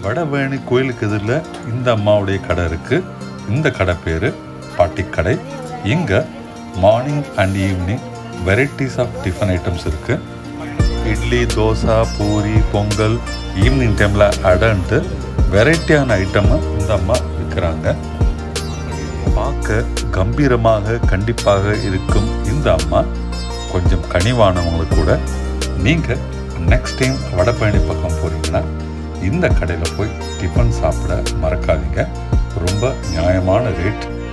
வடவேணி கோயிலுக்கு எதிரில் இந்த அம்மாவுடைய கடை இருக்குது இந்த கடை பேர் பாட்டிக்கடை இங்கே morning and evening varieties of tiffin items இருக்குது இட்லி தோசை பூரி பொங்கல் ஈவினிங் டைமில் அடன்ட்டு வெரைட்டியான ஐட்டமை இந்த அம்மா விற்கிறாங்க பார்க்க கம்பீரமாக கண்டிப்பாக இருக்கும் இந்த அம்மா கொஞ்சம் கனிவானவங்களுக்கு கூட நீங்கள் நெக்ஸ்ட் டைம் வடபழனி பக்கம் போகிறீங்கன்னா இந்த கடையில் போய் டிஃபன் சாப்பிட மறக்காதீங்க ரொம்ப நியாயமான ரேட்